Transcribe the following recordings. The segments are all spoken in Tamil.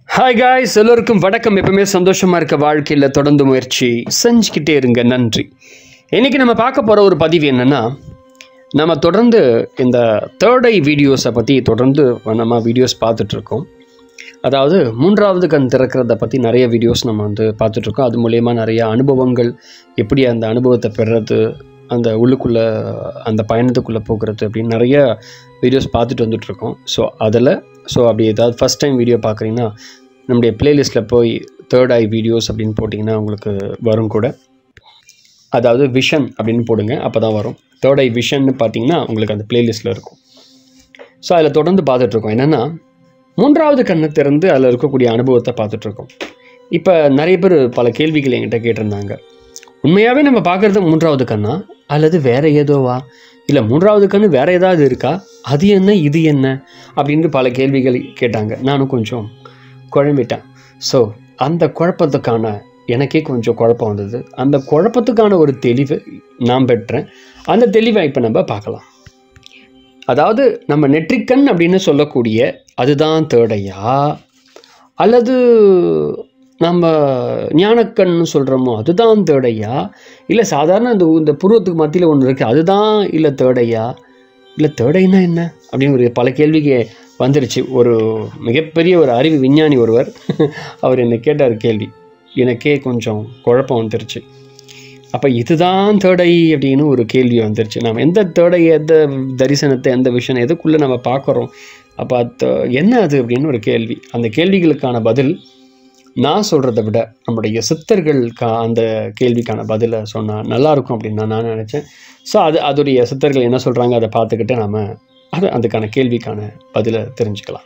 ஹாய் காய்ஸ் எல்லோருக்கும் வணக்கம் எப்பவுமே சந்தோஷமா இருக்க வாழ்க்கையில் தொடர்ந்து முயற்சி செஞ்சுக்கிட்டே இருங்க நன்றி இன்னைக்கு நம்ம பார்க்க போகிற ஒரு பதிவு என்னன்னா நம்ம தொடர்ந்து இந்த தேர்ட் ஐ வீடியோஸை பற்றி தொடர்ந்து நம்ம வீடியோஸ் பார்த்துட்ருக்கோம் அதாவது மூன்றாவது கண் திறக்கிறத பற்றி நிறைய வீடியோஸ் நம்ம வந்து பார்த்துட்ருக்கோம் அது மூலயமா நிறைய அனுபவங்கள் எப்படி அந்த அனுபவத்தை பெறுறது அந்த உள்ளுக்குள்ளே அந்த பயணத்துக்குள்ளே போகிறது அப்படின்னு நிறைய வீடியோஸ் பார்த்துட்டு வந்துட்ருக்கோம் ஸோ அதில் ஸோ அப்படி ஏதாவது ஃபஸ்ட் டைம் வீடியோ பார்க்குறீங்கன்னா நம்முடைய பிளேலிஸ்ட்டில் போய் தேர்ட் ஐ வீடியோஸ் அப்படின்னு போட்டிங்கன்னா உங்களுக்கு வரும் கூட அதாவது விஷன் அப்படின்னு போடுங்க அப்போ தான் வரும் தேர்ட் ஐ விஷன்னு பார்த்தீங்கன்னா உங்களுக்கு அந்த பிளேலிஸ்ட்டில் இருக்கும் ஸோ அதில் தொடர்ந்து பார்த்துட்ருக்கோம் என்னென்னா மூன்றாவது கண்ணை திறந்து அதில் இருக்கக்கூடிய அனுபவத்தை பார்த்துட்ருக்கோம் இப்போ நிறைய பேர் பல கேள்விகள் என்கிட்ட கேட்டிருந்தாங்க உண்மையாகவே நம்ம பார்க்குறது மூன்றாவது கண்ணா அல்லது வேற ஏதோவா இல்லை மூன்றாவது கண்ணு வேற ஏதாவது இருக்கா அது என்ன இது என்ன அப்படின்னு பல கேள்விகள் கேட்டாங்க நானும் கொஞ்சம் குழம்பிட்டேன் ஸோ அந்த குழப்பத்துக்கான எனக்கே கொஞ்சம் குழப்பம் வந்தது அந்த குழப்பத்துக்கான ஒரு தெளிவு நான் பெற்றேன் அந்த தெளிவை இப்போ நம்ம பார்க்கலாம் அதாவது நம்ம நெற்றிக்கண் அப்படின்னு சொல்லக்கூடிய அதுதான் தேடையா அல்லது நம்ம ஞானக்கண்ணு சொல்கிறோமோ அதுதான் தேடையா இல்லை சாதாரண இந்த இந்த புருவத்துக்கு மத்தியில் ஒன்று இருக்குது அதுதான் இல்லை தேடையா இல்லை தேடைன்னா என்ன அப்படின்னு ஒரு பல கேள்விக்கு வந்துருச்சு ஒரு மிகப்பெரிய ஒரு அறிவு விஞ்ஞானி ஒருவர் அவர் என்னை கேட்டார் கேள்வி எனக்கே கொஞ்சம் குழப்பம் வந்துருச்சு அப்போ இதுதான் தேடை அப்படின்னு ஒரு கேள்வி வந்துருச்சு நம்ம எந்த தேடை எந்த தரிசனத்தை எந்த விஷயம் எதுக்குள்ளே நம்ம பார்க்குறோம் அப்போ அது என்ன அது அப்படின்னு ஒரு கேள்வி அந்த கேள்விகளுக்கான பதில் நான் சொல்கிறத விட நம்முடைய சித்தர்கள் கா அந்த கேள்விக்கான பதிலை சொன்னால் நல்லாயிருக்கும் அப்படின்னு நான் நான் நினச்சேன் ஸோ அது அதோடைய சித்தர்கள் என்ன சொல்கிறாங்க அதை பார்த்துக்கிட்டு நாம் அது அதுக்கான கேள்விக்கான பதிலை தெரிஞ்சுக்கலாம்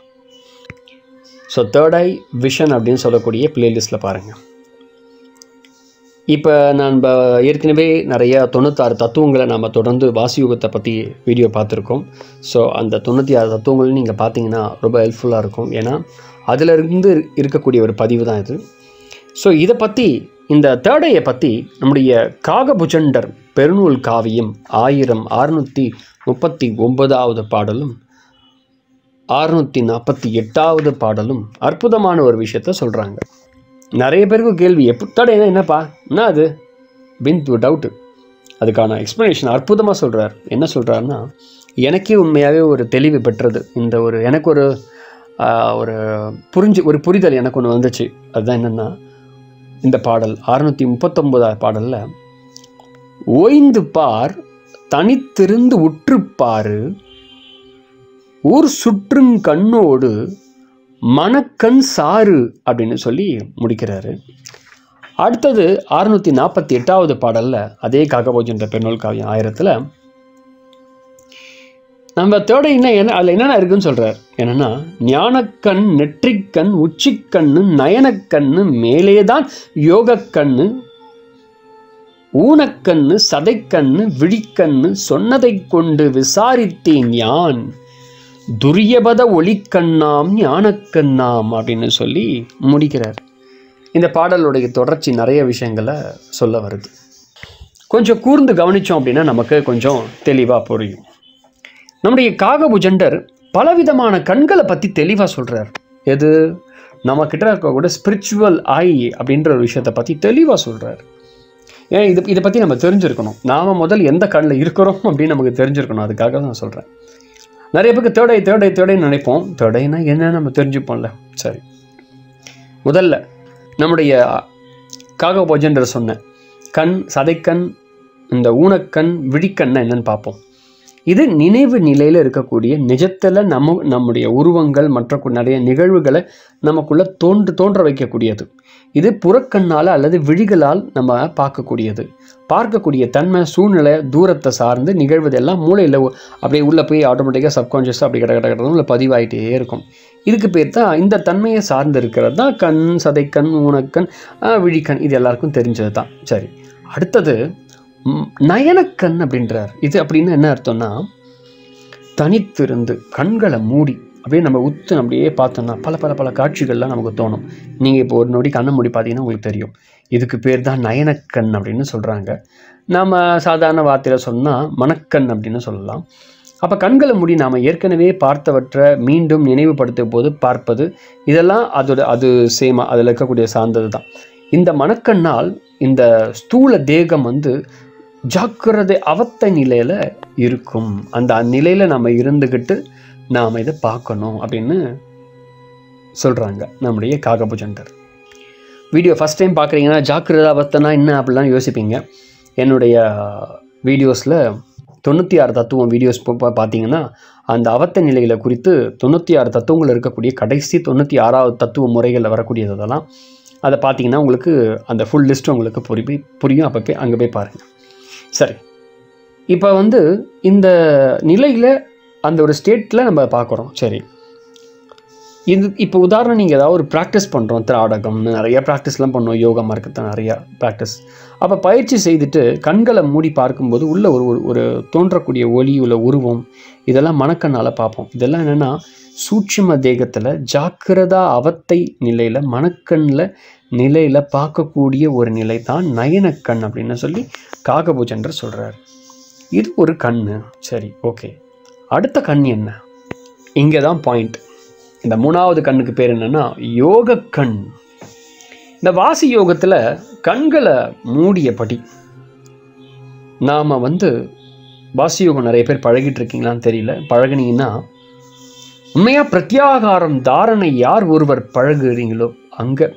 ஸோ தேர்ட் ஐ விஷன் அப்படின்னு சொல்லக்கூடிய பிளேலிஸ்ட்டில் பாருங்கள் இப்போ நான் ப- ஏற்கனவே நிறைய தொண்ணூத்தாறு தத்துவங்களை நம்ம தொடர்ந்து வாசியுகத்தை பற்றி வீடியோ பார்த்துருக்கோம் ஸோ அந்த தொண்ணூற்றி ஆறு தத்துவங்கள் நீங்கள் பார்த்தீங்கன்னா ரொம்ப ஹெல்ப்ஃபுல்லாக இருக்கும் ஏன்னா அதிலிருந்து இருக்கக்கூடிய ஒரு பதிவு தான் இது ஸோ இதை பற்றி இந்த தேர்டையை பற்றி நம்முடைய காகபுஜண்டர் பெருநூல் காவியம் ஆயிரம் அறுநூற்றி முப்பத்தி ஒன்பதாவது பாடலும் அறுநூற்றி நாற்பத்தி எட்டாவது பாடலும் அற்புதமான ஒரு விஷயத்த சொல்கிறாங்க நிறைய பேருக்கு கேள்வி எப்போ தடைனா என்னப்பா என்ன அது அப்படின்னு டவுட்டு அதுக்கான எக்ஸ்ப்ளனேஷன் அற்புதமாக சொல்கிறார் என்ன சொல்கிறாருன்னா எனக்கே உண்மையாகவே ஒரு தெளிவு பெற்றது இந்த ஒரு எனக்கு ஒரு ஆஹ், ஒரு புரிஞ்சு ஒரு புரிதல் எனக்கு ஒன்று வந்துச்சு அதுதான் என்னென்னா இந்த பாடல் அறுநூற்றி முப்பத்தொம்போதாவது பாடலில் ஓய்ந்து பார் தனித்திருந்து உற்றுப்பாரு ஊர் சுற்றுங் கண்ணோடு மனக்கண் சாறு அப்படின்னு சொல்லி முடிக்கிறாரு அடுத்தது அறுநூற்றி நாற்பத்தி எட்டாவது பாடலில் அதே காகபோஜ் என்ற பெண்ணோல் காவியம் ஆயிரத்தில் நம்ம தேட என்ன என்ன அதில் என்னென்ன இருக்குன்னு சொல்கிறார் என்னென்னா ஞானக்கண் நெற்றிக்கண் உச்சிக்கண்ணு நயனக்கண்ணு மேலே தான் யோகக்கண்ணு ஊனக்கண்ணு சதைக்கண்ணு விழிக்கண்ணு சொன்னதைக் கொண்டு விசாரித்தேன் யான் துரியபத ஒளிக்கண்ணாம் ஞானக்கண்ணாம் அப்படின்னு சொல்லி முடிக்கிறார் இந்த பாடலுடைய தொடர்ச்சி நிறைய விஷயங்களை சொல்ல வருது கொஞ்சம் கூர்ந்து கவனித்தோம் அப்படின்னா நமக்கு கொஞ்சம் தெளிவாக புரியும் நம்முடைய காகபுஜண்டர் பலவிதமான கண்களை பற்றி தெளிவாக சொல்கிறார் எது நம்ம கிட்ட இருக்கக்கூடிய ஸ்பிரிச்சுவல் ஐ அப்படின்ற ஒரு விஷயத்தை பற்றி தெளிவாக சொல்கிறார் ஏன் இது இதை பற்றி நம்ம தெரிஞ்சிருக்கணும் நாம் முதல் எந்த கண்ணில் இருக்கிறோம் அப்படின்னு நமக்கு தெரிஞ்சிருக்கணும் அதுக்காக தான் நான் சொல்கிறேன் நிறைய பேருக்கு தேடை தேடை தேடைன்னு நினைப்போம் தேடைனா என்ன நம்ம தெரிஞ்சுப்போம்ல சரி முதல்ல நம்முடைய காகபோஜன்ற சொன்ன கண் சதைக்கண் இந்த ஊனக்கண் விழிக்கண்ணை என்னன்னு பார்ப்போம் இது நினைவு நிலையில் இருக்கக்கூடிய நிஜத்தில் நம்ம நம்முடைய உருவங்கள் மற்ற கு- நிறைய நிகழ்வுகளை நமக்குள்ள தோன்று தோன்ற வைக்கக்கூடியது இது புறக்கண்ணால் அல்லது விழிகளால் நம்ம பார்க்கக்கூடியது பார்க்கக்கூடிய தன்மை சூழ்நிலை தூரத்தை சார்ந்து நிகழ்வதெல்லாம் மூளையில் அப்படியே உள்ளே போய் ஆட்டோமேட்டிக்காக சப்கான்ஷியஸாக அப்படி கட கட கடன்னு பதிவாயிட்டே இருக்கும் இதுக்கு பேர் தான் இந்த தன்மையை சார்ந்து இருக்கிறது தான் கண் சதைக்கண் ஊனக்கண் ஆஹ், விழிக்கண் இது எல்லாருக்கும் தெரிஞ்சது தான் சரி அடுத்தது ம், நயனக்கண் அப்படின்றார் இது அப்படின்னு என்ன அர்த்தம்னா தனித்திருந்து கண்களை மூடி அப்படியே நம்ம உத்து அப்படியே பார்த்தோம்னா பல பல பல காட்சிகள்லாம் நமக்கு தோணும் நீங்கள் இப்போ ஒரு நொடி கண்ணை மூடி பார்த்தீங்கன்னா உங்களுக்கு தெரியும் இதுக்கு பேர் தான் நயனக்கண் அப்படின்னு சொல்கிறாங்க நம்ம சாதாரண வார்த்தையில் சொன்னால் மணக்கண் அப்படின்னு சொல்லலாம் அப்போ கண்களை மூடி நாம் ஏற்கனவே பார்த்தவற்றை மீண்டும் நினைவுபடுத்தும் போது பார்ப்பது இதெல்லாம் அதோட அது சேமா அதில் இருக்கக்கூடிய சார்ந்தது தான் இந்த மனக்கண்ணால் இந்த ஸ்தூல தேகம் வந்து ஜாக்கிரதை அவத்த நிலையில் இருக்கும் அந்த நிலையில் நம்ம இருந்துக்கிட்டு நாம் இதை பார்க்கணும் அப்படின்னு சொல்கிறாங்க நம்முடைய காகபுஜண்டர் வீடியோ ஃபஸ்ட் டைம் பார்க்குறீங்கன்னா ஜாக்கிரதா அவத்தனா என்ன அப்படிலாம் யோசிப்பீங்க என்னுடைய வீடியோஸில் தொண்ணூற்றி ஆறு தத்துவம் வீடியோஸ் பார்த்தீங்கன்னா அந்த அவத்த நிலைகளை குறித்து தொண்ணூற்றி ஆறு தத்துவங்கள் இருக்கக்கூடிய கடைசி தொண்ணூற்றி ஆறாவது தத்துவ முறைகளில் வரக்கூடியதெல்லாம் அதை பார்த்தீங்கன்னா உங்களுக்கு அந்த ஃபுல் லிஸ்ட் உங்களுக்கு புரி புரியும் அப்போ போய் அங்கே போய் பாருங்கள் சரி இப்போ வந்து இந்த நிலையில் அந்த ஒரு ஸ்டேட்டில் நம்ம பார்க்குறோம் சரி இது இப்போ உதாரணம் நீங்கள் ஏதாவது ஒரு ப்ராக்டிஸ் பண்ணுறோம் திராடகம்னு நிறைய ப்ராக்டிஸ்லாம் பண்ணோம் யோகா மார்க்கத்தில் நிறையா ப்ராக்டிஸ் அப்போ பயிற்சி செய்துட்டு கண்களை மூடி பார்க்கும்போது உள்ள ஒரு ஒரு- ஒரு தோன்றக்கூடிய ஒளி உள்ள உருவம் இதெல்லாம் மனக்கண்ணால் பார்ப்போம் இதெல்லாம் என்னென்னா சூட்சும தேகத்தில் ஜாக்கிரதா அவத்தை நிலையில் மனக்கண்ணில் நிலையில் பார்க்கக்கூடிய ஒரு நிலை தான் நயனக்கண் அப்படின்னு சொல்லி காகபூஜன்றர் சொல்கிறார் இது ஒரு கண்ணு சரி ஓகே அடுத்த கண் என்ன இங்கே தான் பாயிண்ட் இந்த மூணாவது கண்ணுக்கு பேர் என்னன்னா யோக கண் இந்த வாசி யோகத்தில் கண்களை மூடியபடி நாம் வந்து வாசி யோகம் நிறைய பேர் பழகிட்டு இருக்கீங்களான்னு தெரியல பழகுனீங்கன்னா உண்மையாக பிரத்யாகாரம் தாரணை யார் ஒருவர் பழகுறீங்களோ அங்கே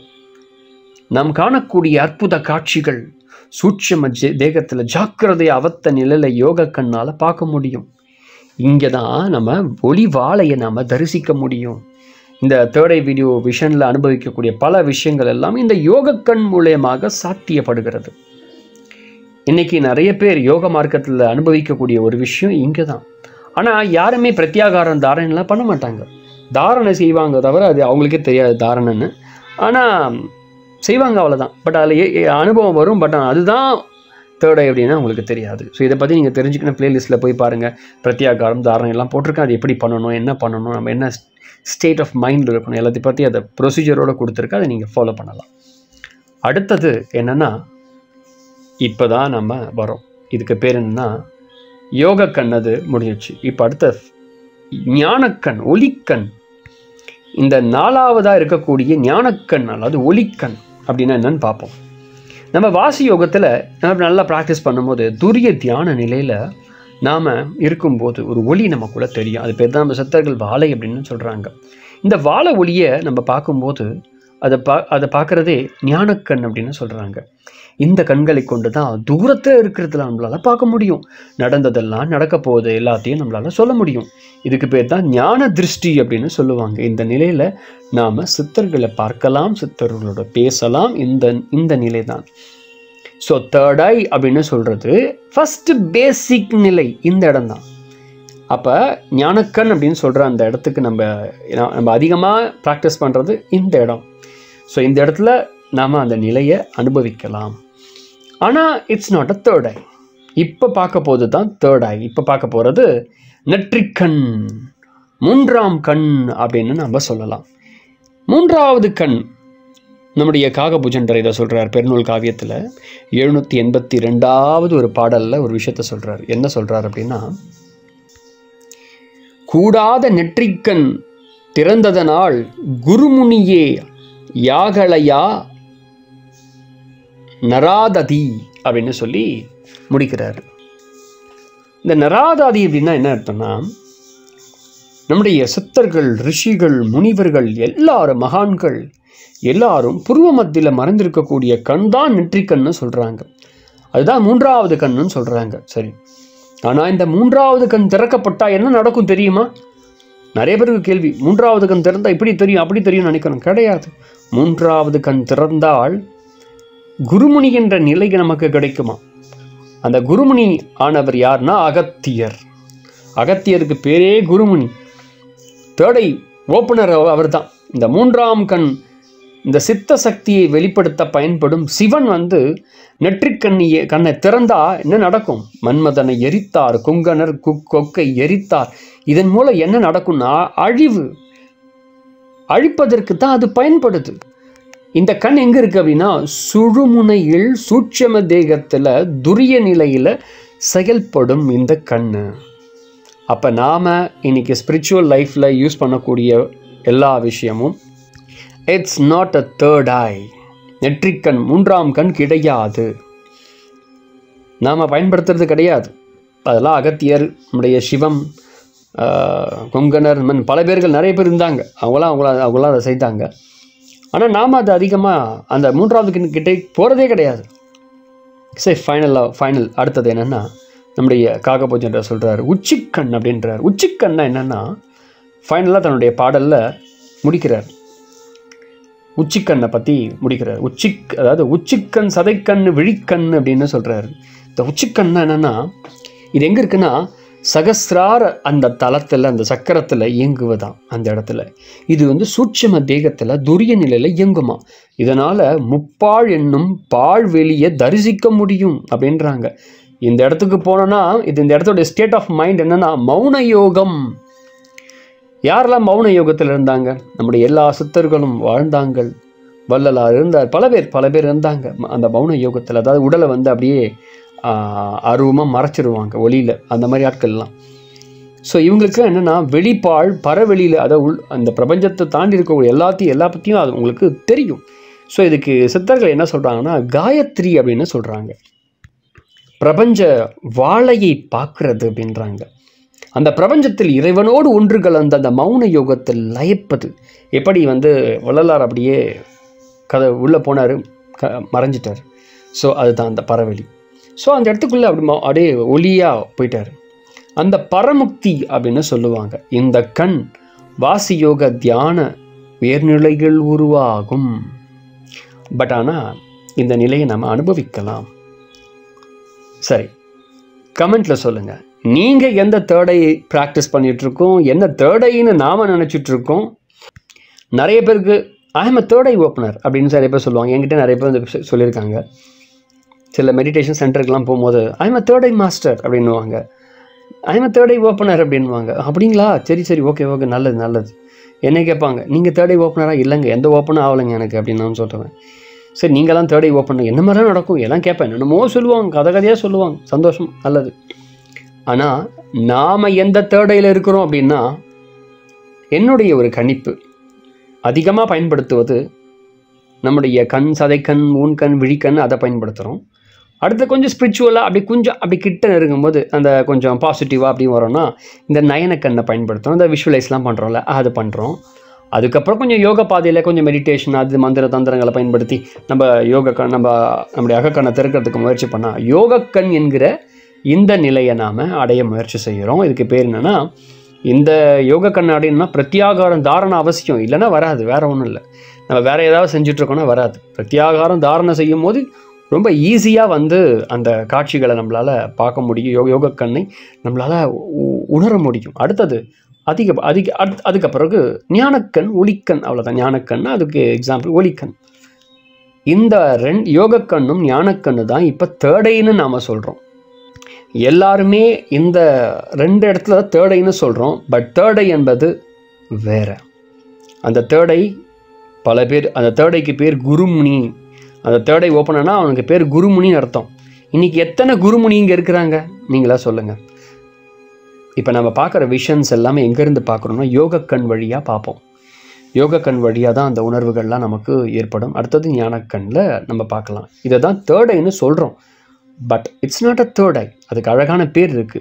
நாம் காணக்கூடிய அற்புத காட்சிகள் சூட்சம ஜே தேகத்தில் ஜாக்கிரதை அவத்த நிலையில் யோக கண்ணால் பார்க்க முடியும் இங்கே தான் நம்ம ஒளி வாழையை நாம் தரிசிக்க முடியும் இந்த தேர்டை வீடியோ விஷனில் அனுபவிக்கக்கூடிய பல விஷயங்கள் எல்லாம் இந்த யோக கண் மூலியமாக சாத்தியப்படுகிறது இன்னைக்கு நிறைய பேர் யோக மார்க்கத்தில் அனுபவிக்கக்கூடிய ஒரு விஷயம் இங்கே தான் ஆனால் யாருமே பிரத்யாகாரம் தாரணைலாம் பண்ண மாட்டாங்க தாரணை செய்வாங்க தவிர அது அவங்களுக்கே தெரியாது தாரணன்னு ஆனால் செய்வாங்க அவ்வளோதான் பட் அதில் அனுபவம் வரும் பட் அதுதான் தேர்ட் ஐ அப்படின்னா உங்களுக்கு தெரியாது ஸோ இதை பற்றி நீங்கள் தெரிஞ்சுக்கணும் பிளேலிஸ்ட்டில் போய் பாருங்கள் பிரத்யாகாரம் தாரணை எல்லாம் போட்டிருக்கேன் அது எப்படி பண்ணணும் என்ன பண்ணணும் நம்ம என்ன ஸ்டேட் ஆஃப் மைண்டில் இருக்கணும் எல்லாத்தையும் பற்றி அதை ப்ரொசீஜரோடு கொடுத்துருக்கு அதை நீங்கள் ஃபாலோ பண்ணலாம் அடுத்தது என்னென்னா இப்போ தான் நம்ம வரோம் இதுக்கு பேர் என்னென்னா யோக கண் அது முடிஞ்சிடுச்சு இப்போ அடுத்த ஞானக்கண் ஒலிக்கண் இந்த நாலாவதாக இருக்கக்கூடிய ஞானக்கண் அதாவது ஒலிக்கண் அப்படின்னா என்னன்னு பார்ப்போம் நம்ம வாசி யோகத்தில் நம்ம நல்லா ப்ராக்டிஸ் பண்ணும்போது துரிய தியான நிலையில் நாம் இருக்கும்போது ஒரு ஒளி நமக்குள்ளே தெரியும் அது பேர் தான் நம்ம சித்தர்கள் வாழை அப்படின்னு சொல்கிறாங்க இந்த வாழை ஒளியை நம்ம பார்க்கும்போது அதை பா அதை பார்க்குறதே ஞானக்கண் அப்படின்னு சொல்கிறாங்க இந்த கண்களை கொண்டு தான் தூரத்தில் இருக்கிறதுல நம்மளால் பார்க்க முடியும் நடந்ததெல்லாம் நடக்க போகுது எல்லாத்தையும் நம்மளால் சொல்ல முடியும் இதுக்கு பேர் தான் ஞான திருஷ்டி அப்படின்னு சொல்லுவாங்க இந்த நிலையில் நாம் சித்தர்களை பார்க்கலாம் சித்தர்களோட பேசலாம் இந்த இந்த நிலை தான் ஸோ தேர்ட் ஐ அப்படின்னு சொல்கிறது ஃபஸ்ட்டு பேசிக் நிலை இந்த இடம் தான் அப்போ ஞானக்கண் அப்படின்னு சொல்கிற அந்த இடத்துக்கு நம்ம நம்ம அதிகமாக ப்ராக்டிஸ் பண்ணுறது இந்த இடம் ஸோ இந்த இடத்துல நாம் அந்த நிலையை அனுபவிக்கலாம் ஆனால் it's not a third eye இப்போ பார்க்க போது தான் தேர்ட் ஐ இப்போ பார்க்க போகிறது நெற்றிக்கண் மூன்றாம் கண் அப்படின்னு நம்ம சொல்லலாம் மூன்றாவது கண் நம்முடைய காகபுஜண்டர் இதை சொல்கிறார் பெருநூல் காவியத்தில் எழுநூற்றி எண்பத்தி ரெண்டாவது ஒரு பாடலில் ஒரு விஷயத்த சொல்கிறார் என்ன சொல்கிறார் அப்படின்னா கூடாத நெற்றிக்கண் திறந்ததனால் குருமுனியே யாகலையா நராததி அப்படின்னு சொல்லி முடிக்கிறார் இந்த நராதாதி அப்படின்னா என்ன அர்த்தம்னா நம்முடைய சித்தர்கள் ரிஷிகள் முனிவர்கள் எல்லாரும் மகான்கள் எல்லாரும் புருவ மத்தியில் மறைந்திருக்கக்கூடிய கண் தான் நெற்றிக்கண்ணு சொல்கிறாங்க அதுதான் மூன்றாவது கண்ணுன்னு சொல்கிறாங்க சரி ஆனால் இந்த மூன்றாவது கண் திறக்கப்பட்டால் என்ன நடக்கும் தெரியுமா நிறைய பேருக்கு கேள்வி மூன்றாவது கண் திறந்தால் இப்படி தெரியும் அப்படி தெரியும் நினைக்கணும் கிடையாது மூன்றாவது கண் திறந்தால் குருமுனி என்ற நிலை நமக்கு கிடைக்குமா அந்த குருமுனி ஆனவர் யார்னா அகத்தியர் அகத்தியருக்கு பேரே குருமுனி தேர்டை ஓப்பனர் அவர் தான் இந்த மூன்றாம் கண் இந்த சித்த சக்தியை வெளிப்படுத்த பயன்படும் சிவன் வந்து நெற்றிக்கண்ணியை கண்ணை திறந்தா என்ன நடக்கும் மன்மதனை எரித்தார் குங்கனர் கு கொக்கை எரித்தார் இதன் மூலம் என்ன நடக்கும்னா அழிவு அழிப்பதற்கு தான் அது பயன்படுது இந்த கண் எங்க இருக்கு அப்படின்னா சுழுமுனையில் சூட்சம தேகத்துல துரிய நிலையில செயல்படும் இந்த கண்ணு அப்போ நாம் இன்னைக்கு ஸ்பிரிச்சுவல் லைஃப்பில் யூஸ் பண்ணக்கூடிய எல்லா விஷயமும் it's not a third eye நெற்றிக்கண் மூன்றாம் கண் கிடையாது நாம் பயன்படுத்துறது கிடையாது அதெல்லாம் அகத்தியர் நம்முடைய சிவம் ஆஹ், கொங்கணர் மன் பல பேர்கள் நிறைய பேர் இருந்தாங்க அவங்களாம் அவங்கள அவங்களாம் அதை செய்தாங்க ஆனால் நாம் அது அதிகமாக அந்த மூன்றாவது கண் கிட்டே போகிறதே கிடையாது சரி ஃபைனலாக ஃபைனல் அடுத்தது என்னென்னா நம்முடைய காகபோஜன்ற சொல்கிறார் உச்சிக்கண் அப்படின்றார் உச்சிக்கண்ணா என்னென்னா ஃபைனலாக தன்னுடைய பாடலில் முடிக்கிறார் உச்சிக்கண்ணை பற்றி முடிக்கிறார் உச்சிக் அதாவது உச்சிக்கண் சதைக்கண் விழிக்கண் அப்படின்னு சொல்கிறாரு இந்த உச்சிக்கண்ணா என்னென்னா இது எங்கே இருக்குன்னா சகசிரார அந்த தளத்தில் அந்த சக்கரத்தில் இயங்குவதாம் அந்த இடத்துல இது வந்து சூட்சும தேகத்தில் துரிய நிலையில் இயங்குமா இதனால் முப்பாழ் என்னும் பாழ் வெளியை தரிசிக்க முடியும் அப்படின்றாங்க இந்த இடத்துக்கு போனோன்னா இது இந்த இடத்தோட ஸ்டேட் ஆஃப் மைண்ட் என்னன்னா மௌன யோகம் யாரெல்லாம் மௌன யோகத்தில் இருந்தாங்க நம்முடைய எல்லா சித்தர்களும் வாழ்ந்தாங்கள் வள்ளலார் இருந்தார் பல பேர் பல பேர் இருந்தாங்க ம- அந்த மௌன யோகத்தில் அதாவது உடலை வந்து அப்படியே அருவமாக மறைச்சிருவாங்க ஒளியில் அந்த மாதிரி ஆட்கள்லாம் ஸோ இவங்களுக்கு என்னென்னா வெளிப்பாழ் பரவெளியில் அதை உள் அந்த பிரபஞ்சத்தை தாண்டி இருக்கக்கூடிய எல்லாத்தையும் எல்லா பற்றியும் அது உங்களுக்கு தெரியும் ஸோ இதுக்கு சித்தர்கள் என்ன சொல்கிறாங்கன்னா காயத்ரி அப்படின்னு சொல்கிறாங்க பிரபஞ்ச வாழையை பார்க்கறது அப்படின்றாங்க அந்த பிரபஞ்சத்தில் இறைவனோடு ஒன்று கலந்த அந்த மௌன யோகத்தில் லயப்பது எப்படி வந்து வள்ளலார் அப்படியே கதை உள்ளே போனார் க மறைஞ்சிட்டார் ஸோ அதுதான் அந்த பரவெளி ஸோ அந்த இடத்துக்குள்ளே அப்படி ம- அப்படியே ஒளியாக போயிட்டார் அந்த பரமுக்தி அப்படின்னு சொல்லுவாங்க இந்த கண் வாசி யோக தியான உயர்நிலைகள் உருவாகும் பட் ஆனால் இந்த நிலையை நம்ம அனுபவிக்கலாம் சரி கமெண்ட்ல சொல்லுங்க நீங்க எந்த தேர்டை ப்ராக்டிஸ் பண்ணிட்டு இருக்கோம் என்ன தேர்டைன்னு நாம நினைச்சிட்டு இருக்கோம் நிறைய பேருக்கு I'm a third eye opener அப்படின்னு நிறைய பேர் சொல்லுவாங்க என்கிட்ட நிறைய பேர் வந்து சொ- சொல்லியிருக்காங்க சில மெடிடேஷன் சென்டருக்குலாம் போகும்போது I'm a third eye master அப்படின்னுவாங்க I'm a third eye opener அப்படின்வாங்க அப்படிங்களா சரி சரி ஓகே ஓகே நல்லது நல்லது என்ன கேட்பாங்க நீங்கள் தேர்ட் ஐ ஓப்பனராக இல்லைங்க எந்த ஓப்பனும் ஆகலைங்க எனக்கு அப்படின்னு நான் சொல்லுவேன் சரி நீங்களாம் தேர்ட் ஐ ஓப்பன் என்ன மாதிரிலாம் நடக்கும் எல்லாம் கேட்பேன் என்னமோ சொல்லுவாங்க கதை கதையாக சொல்லுவாங்க சந்தோஷம் நல்லது ஆனால் நாம் எந்த தேர்ட் ஐயில் இருக்கிறோம் அப்படின்னா என்னுடைய ஒரு கணிப்பு அதிகமாக பயன்படுத்துவது நம்முடைய கண் சதைக்கண் ஊன்கண் விழிக்கண் அதை பயன்படுத்துகிறோம் அடுத்து கொஞ்சம் ஸ்பிரிச்சுவலாக அப்படி கொஞ்சம் அப்படி கிட்ட நெருங்கும்போது அந்த கொஞ்சம் பாசிட்டிவாக அப்படி வரோம்னா இந்த நயனக்கண்ணை பயன்படுத்துகிறோம் இந்த விஷுவலைஸ்லாம் பண்ணுறோம்ல அது பண்ணுறோம் அதுக்கப்புறம் கொஞ்சம் யோக பாதையில் கொஞ்சம் மெடிடேஷன் அது மந்திர தந்திரங்களை பயன்படுத்தி நம்ம யோக கண் நம்ம நம்முடைய அகக்கண்ணை திறக்கிறதுக்கு முயற்சி பண்ணால் யோகக்கண் என்கிற இந்த நிலையை நாம் அடைய முயற்சி செய்கிறோம் இதுக்கு பேர் என்னென்னா இந்த யோக கண்ணாடின்னா பிரத்யாகாரம் தாரணம் அவசியம் இல்லைன்னா வராது வேற ஒன்றும் இல்லை நம்ம வேற ஏதாவது செஞ்சுட்டு இருக்கோம்னா வராது பிரத்யாகாரம் தாரணை செய்யும் போது ரொம்ப ஈஸியாக வந்து அந்த காட்சிகளை நம்மளால் பார்க்க முடியும் யோக யோக கண்ணை நம்மளால் உ- உணர முடியும் அடுத்தது அதிக அதிக அடுத் அதுக்கு பிறகு ஞானக்கண் ஒளிக்கண் அவ்வளோதான் ஞானக்கண் அதுக்கு எக்ஸாம்பிள் ஒளிக்கண் இந்த ரெண் யோகக்கண்ணும் ஞானக்கண்ணு தான் இப்போ தேர்டைன்னு நாம் சொல்கிறோம் எல்லாருமே இந்த ரெண்டு இடத்துல தேர்டைன்னு சொல்கிறோம் பட் தேர்டை என்பது வேற அந்த தேர்டை பல பேர் அந்த தேர்டைக்கு பேர் குருமுனி அந்த தேர்டை ஓப்பனா அவனுக்கு பேர் குருமுனின்னு அர்த்தம் இன்னைக்கு எத்தனை குருமுனி இங்கே இருக்கிறாங்க நீங்களா சொல்லுங்கள் இப்போ நம்ம பார்க்குற விஷன்ஸ் எல்லாமே எங்கேருந்து பார்க்குறோம்னா யோக கண் வழியாக பார்ப்போம் யோக கண் வழியாக தான் அந்த உணர்வுகள்லாம் நமக்கு ஏற்படும் அடுத்தது ஞானக்கண்ணில் நம்ம பார்க்கலாம் இதை தான் தேர்ட் ஐன்னு சொல்கிறோம் but it's not a third eye அதுக்கு அழகான பேர் இருக்குது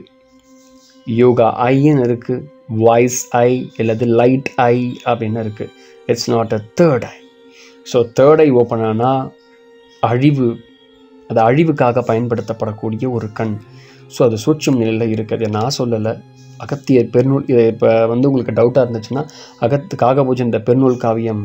யோகா ஐன்னு இருக்குது வாய்ஸ் ஐ இல்லது லைட் ஐ அப்படின்னு இருக்குது it's not a third eye so third eye open ஆனால் அழிவு அது அழிவுக்காக பயன்படுத்தப்படக்கூடிய ஒரு கண் ஸோ அது சூட்சும் நிலையில் இருக்குது இதை நான் சொல்லலை அகத்தியர் பெருநூல் இதை இப்போ வந்து உங்களுக்கு டவுட்டாக இருந்துச்சுன்னா அகத்து காகபூஜன் இந்த பெருநூல் காவியம்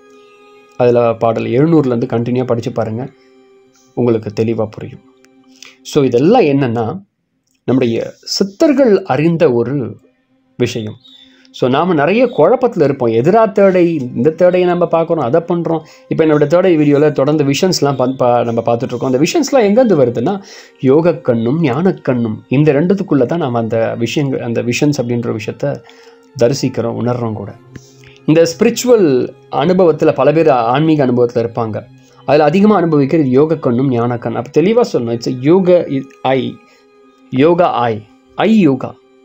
அதில் பாடல் எழுநூறுலேருந்து கண்டினியூவாக படித்து பாருங்கள் உங்களுக்கு தெளிவாக புரியும் ஸோ இதெல்லாம் என்னென்னா நம்முடைய சித்தர்கள் அறிந்த ஒரு விஷயம் ஸோ நாம் நிறைய குழப்பத்தில் இருப்போம் எதிரா தேடை இந்த தேடையை நம்ம பார்க்குறோம் அதை பண்ணுறோம் இப்போ என்னோட தேடை வீடியோவில் தொடர்ந்து விஷன்ஸ்லாம் பா பா- நம்ம பார்த்துட்ருக்கோம் அந்த விஷன்ஸ்லாம் எங்கேருந்து வருதுன்னா யோகக்கண்ணும் ஞானக்கண்ணும் இந்த ரெண்டுத்துக்குள்ளே தான் நம்ம அந்த விஷயங்கள் அந்த விஷன்ஸ் அப்படின்ற விஷயத்த தரிசிக்கிறோம் உணர்றோம் கூட இந்த ஸ்பிரிச்சுவல் அனுபவத்தில் பல பேர் ஆன்மீக அனுபவத்தில் இருப்பாங்க அதில் அதிகமாக அனுபவிக்கிறது யோகக்கண்ணும் ஞானக்கண் அப்போ தெளிவாக சொல்லணும் இட்ஸ் யோக ஐ யோகா ஐ ஐ யோகா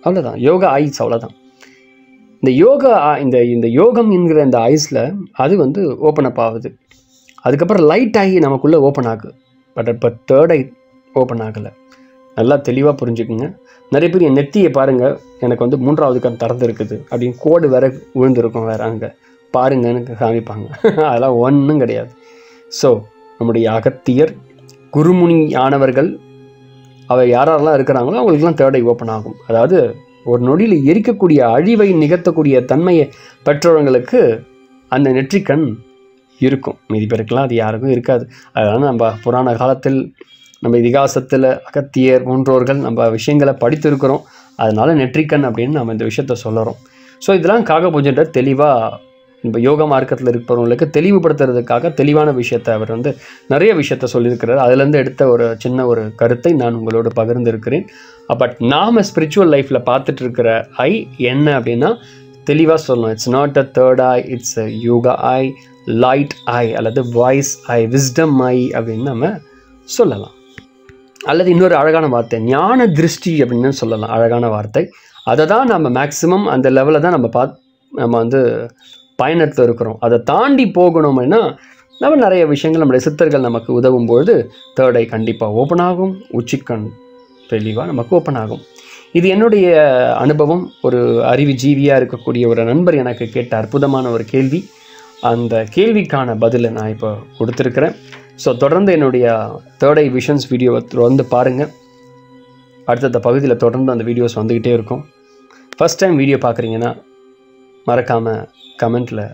அவ்வளோதான் யோகா ஐஸ் அவ்வளோதான் இந்த யோகா இந்த இந்த யோகம் என்கிற இந்த ஐஸில் அது வந்து ஓப்பன் அப் ஆகுது அதுக்கப்புறம் லைட் ஆகி நமக்குள்ளே ஓப்பன் ஆகுது பட் இப்போ தேர்ட் ஐ ஓப்பன் ஆகலை நல்லா தெளிவாக புரிஞ்சுக்குங்க நிறைய பேர் என் நெத்தியை பாருங்கள் எனக்கு வந்து மூன்றாவது கண் திறந்து இருக்குது அப்படின்னு கோடு வேற விழுந்திருக்கும் வேற அங்கே பாருங்கன்னு காமிப்பாங்க அதெல்லாம் ஒன்றும் கிடையாது ஸோ நம்முடைய அகத்தியர் குருமுனி ஆனவர்கள் அவர் யாரெல்லாம் இருக்கிறாங்களோ அவங்களுக்குலாம் தேர்ட் ஐ ஓப்பன் ஆகும் அதாவது ஒரு நொடியில் எரிக்கக்கூடிய அழிவை நிகழ்த்தக்கூடிய தன்மையை பெற்றவங்களுக்கு அந்த நெற்றிக்கண் இருக்கும் மீதி பேருக்கெல்லாம் அது யாருக்கும் இருக்காது அதனால் நம்ம புராண காலத்தில் நம்ம இதிகாசத்தில் அகத்தியர் போன்றோர்கள் நம்ம விஷயங்களை படித்திருக்கிறோம் அதனால நெற்றிக்கண் அப்படின்னு நம்ம இந்த விஷயத்த சொல்லுறோம் ஸோ இதெல்லாம் காக பூஜைன்ற தெளிவாக இப்போ யோகா மார்க்கத்தில் இருக்கிறவங்களுக்கு தெளிவுபடுத்துறதுக்காக தெளிவான விஷயத்தை அவர் வந்து நிறைய விஷயத்த சொல்லியிருக்கிறார் அதுலேருந்து எடுத்த ஒரு சின்ன ஒரு கருத்தை நான் உங்களோடு பகிர்ந்திருக்கிறேன் பட் நாம் ஸ்பிரிச்சுவல் லைஃப்பில் பார்த்துட்டு இருக்கிற ஐ என்ன அப்படின்னா தெளிவாக சொல்லணும் it's not a third eye it's a yoga eye light eye அல்லது வாய்ஸ் ஐ விஸ்டம் ஐ அப்படின்னு நம்ம சொல்லலாம் அல்லது இன்னொரு அழகான வார்த்தை ஞான திருஷ்டி அப்படின்னு சொல்லலாம் அழகான வார்த்தை அதை தான் நம்ம மேக்ஸிமம் அந்த லெவலில் தான் நம்ம பாத் நம்ம வந்து பயணத்தில் இருக்கிறோம் அதை தாண்டி போகணும்னா நம்ம நிறைய விஷயங்கள் நம்முடைய சித்தர்கள் நமக்கு உதவும் பொழுது தேர்ட் ஐ கண்டிப்பாக ஓப்பன் ஆகும் உச்சிக்கண் தெளிவாக நமக்கு ஓப்பன் ஆகும் இது என்னுடைய அனுபவம் ஒரு அறிவு ஜீவியாக இருக்கக்கூடிய ஒரு நண்பர் எனக்கு கேட்ட அற்புதமான ஒரு கேள்வி அந்த கேள்விக்கான பதிலை நான் இப்போ கொடுத்துருக்குறேன் ஸோ தொடர்ந்து என்னுடைய தேர்ட் ஐ விஷன்ஸ் வீடியோவை தொடர்ந்து பாருங்கள் அடுத்தடுத்த பகுதியில் தொடர்ந்து அந்த வீடியோஸ் வந்துக்கிட்டே இருக்கும் ஃபஸ்ட் டைம் வீடியோ பார்க்குறீங்கன்னா மறக்காமல் கமெண்ட்டில்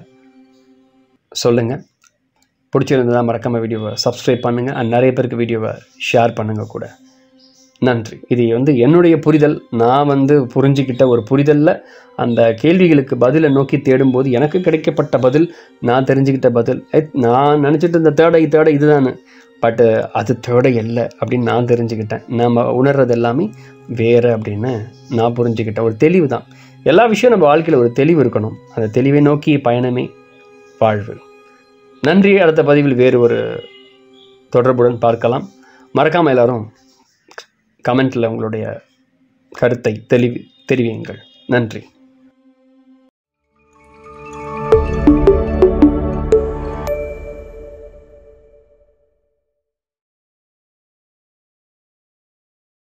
சொல்லுங்கள் பிடிச்சிருந்ததா மறக்காமல் வீடியோவை சப்ஸ்கிரைப் பண்ணுங்கள் அண்ட் நிறைய பேருக்கு வீடியோவை ஷேர் பண்ணுங்கள் கூட நன்றி இது வந்து என்னுடைய புரிதல் நான் வந்து புரிஞ்சுக்கிட்ட ஒரு புரிதலில் அந்த கேள்விகளுக்கு பதிலை நோக்கி தேடும்போது எனக்கு கிடைக்கப்பட்ட பதில் நான் தெரிஞ்சுக்கிட்ட பதில் ஐ, நான் நினச்சிட்டு இருந்த தேடை தேடை இதுதானு பட்டு அது தேடை இல்லை அப்படின்னு நான் தெரிஞ்சுக்கிட்டேன் நம்ம உணர்றது எல்லாமே வேறு அப்படின்னு நான் புரிஞ்சுக்கிட்டேன் ஒரு தெளிவு தான் எல்லா விஷயம் நம்ம வாழ்க்கையில் ஒரு தெளிவு இருக்கணும் அந்த தெளிவை நோக்கி பயணமே வாழ்வு நன்றி அடுத்த பதிவில் வேறு ஒரு தொடர்புடன் பார்க்கலாம் மறக்காமல் எல்லாரும் கமெண்ட்டில் உங்களுடைய கருத்தை தெளிவி தெரிவியுங்கள் நன்றி